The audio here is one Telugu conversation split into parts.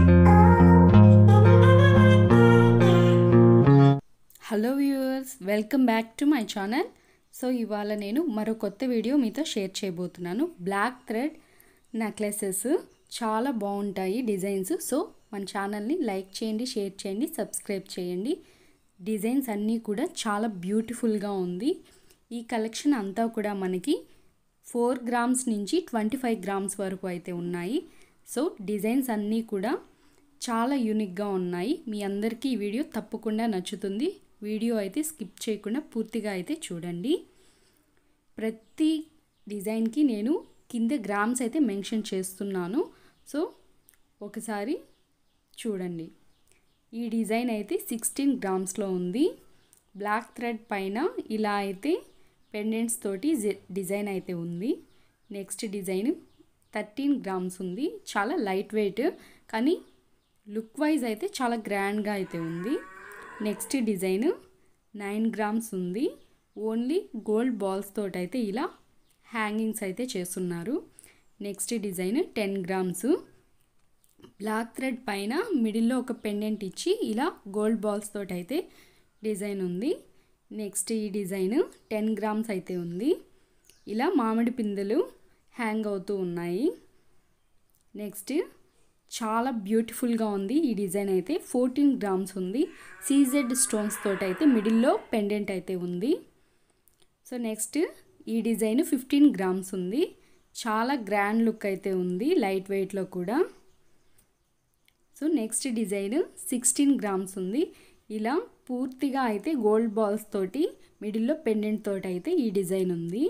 hello viewers welcome back to my channel so ఇవాళ నేను మరో కొత్త వీడియో మీతో షేర్ చేయబోతున్నాను బ్లాక్ థ్రెడ్ నెక్లెసెస్ చాలా బాగుంటాయి డిజైన్స్ సో మన ఛానల్ని లైక్ చేయండి షేర్ చేయండి సబ్స్క్రైబ్ చేయండి డిజైన్స్ అన్నీ కూడా చాలా బ్యూటిఫుల్గా ఉంది ఈ కలెక్షన్ అంతా కూడా మనకి ఫోర్ గ్రామ్స్ నుంచి ట్వంటీ ఫైవ్ గ్రామ్స్ వరకు అయితే ఉన్నాయి సో డిజైన్స్ అన్నీ కూడా చాలా యూనిక్గా ఉన్నాయి మీ అందరికీ ఈ వీడియో తప్పకుండా నచ్చుతుంది వీడియో అయితే స్కిప్ చేయకుండా పూర్తిగా అయితే చూడండి ప్రతి డిజైన్కి నేను కింద గ్రామ్స్ అయితే మెన్షన్ చేస్తున్నాను సో ఒకసారి చూడండి ఈ డిజైన్ అయితే సిక్స్టీన్ గ్రామ్స్లో ఉంది బ్లాక్ థ్రెడ్ పైన ఇలా అయితే పెండెంట్స్ తోటి డిజైన్ అయితే ఉంది నెక్స్ట్ డిజైన్ థర్టీన్ గ్రామ్స్ ఉంది చాలా లైట్ వెయిట్ కానీ లుక్ వైజ్ అయితే చాలా గ్రాండ్గా అయితే ఉంది నెక్స్ట్ డిజైన్ నైన్ గ్రామ్స్ ఉంది ఓన్లీ గోల్డ్ బాల్స్ తోటి అయితే ఇలా హ్యాంగింగ్స్ అయితే చేస్తున్నారు next design ten grams black thread పైన మిడిల్లో ఒక పెండెంట్ ఇచ్చి ఇలా గోల్డ్ బాల్స్ తోటి అయితే డిజైన్ ఉంది నెక్స్ట్ ఈ డిజైన్ టెన్ గ్రామ్స్ అయితే ఉంది ఇలా మామిడి పిందెలు హ్యాంగ్ అవుతూ ఉన్నాయి నెక్స్ట్ చాలా బ్యూటిఫుల్గా ఉంది ఈ డిజైన్ అయితే ఫోర్టీన్ గ్రామ్స్ ఉంది సీజెడ్ స్టోన్స్ తోటి అయితే మిడిల్లో పెండెంట్ అయితే ఉంది సో నెక్స్ట్ ఈ డిజైన్ ఫిఫ్టీన్ గ్రామ్స్ ఉంది చాలా గ్రాండ్ లుక్ అయితే ఉంది లైట్ వెయిట్లో కూడా so next design sixteen grams ఉంది ఇలా పూర్తిగా అయితే గోల్డ్ బాల్స్ తోటి మిడిల్లో పెండెంట్ తోటి అయితే ఈ డిజైన్ ఉంది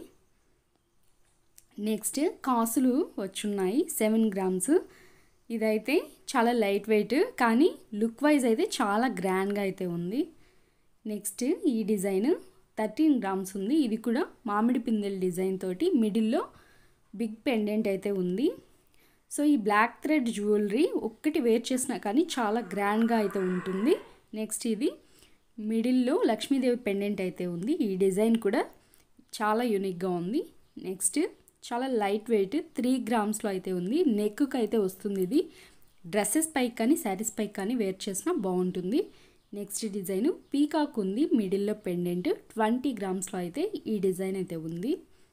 నెక్స్ట్ కాసులు వచ్చున్నాయి సెవెన్ గ్రామ్స్ ఇదైతే చాలా లైట్ వెయిట్ కానీ లుక్ వైజ్ అయితే చాలా గ్రాండ్గా అయితే ఉంది నెక్స్ట్ ఈ డిజైన్ థర్టీన్ గ్రామ్స్ ఉంది ఇది కూడా మామిడి పిందెల డిజైన్ తోటి మిడిల్లో బిగ్ పెండెంట్ అయితే ఉంది సో ఈ బ్లాక్ థ్రెడ్ జ్యువెలరీ ఒక్కటి వేర్ చేసినా కానీ చాలా గ్రాండ్గా అయితే ఉంటుంది నెక్స్ట్ ఇది మిడిల్లో లక్ష్మీదేవి పెండెంట్ అయితే ఉంది ఈ డిజైన్ కూడా చాలా యూనిక్గా ఉంది నెక్స్ట్ చాలా లైట్ వెయిట్ త్రీ గ్రామ్స్లో అయితే ఉంది నెక్కి అయితే వస్తుంది ఇది డ్రెస్సెస్ పైకి కానీ శారీస్ పైకి కానీ వేర్ చేసినా బాగుంటుంది నెక్స్ట్ డిజైన్ పీకాక్ ఉంది మిడిల్లో పెండెంట్ ట్వంటీ గ్రామ్స్లో అయితే ఈ డిజైన్ అయితే ఉంది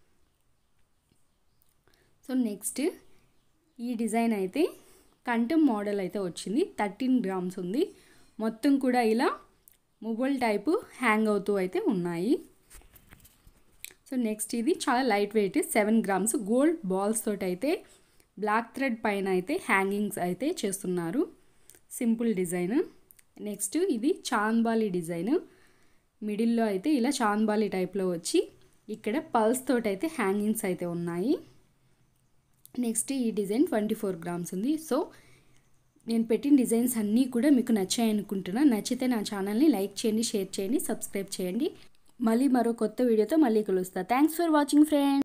సో నెక్స్ట్ ఈ డిజైన్ అయితే కంటెం మోడల్ అయితే వచ్చింది థర్టీన్ గ్రామ్స్ ఉంది మొత్తం కూడా ఇలా మొబైల్ టైపు హ్యాంగ్ అవుతూ అయితే ఉన్నాయి సో నెక్స్ట్ ఇది చాలా light weight seven grams gold balls తోటి అయితే బ్లాక్ థ్రెడ్ పైన అయితే హ్యాంగింగ్స్ అయితే చేస్తున్నారు సింపుల్ డిజైన్ నెక్స్ట్ ఇది చాంద్బాలి డిజైన్ మిడిల్లో అయితే ఇలా చాంద్బాలి టైప్లో వచ్చి ఇక్కడ పల్స్ తోటి అయితే హ్యాంగింగ్స్ అయితే ఉన్నాయి నెక్స్ట్ ఈ డిజైన్ ట్వంటీ ఫోర్ గ్రామ్స్ ఉంది సో నేను పెట్టిన డిజైన్స్ అన్నీ కూడా మీకు నచ్చాయి అనుకుంటున్నా నచ్చితే నా ఛానల్ని లైక్ చేయండి షేర్ చేయండి సబ్స్క్రైబ్ చేయండి మళ్ళీ మరో కొత్త వీడియోతో మళ్ళీ కలుస్తా థ్యాంక్స్ ఫర్ వాచింగ్ ఫ్రెండ్స్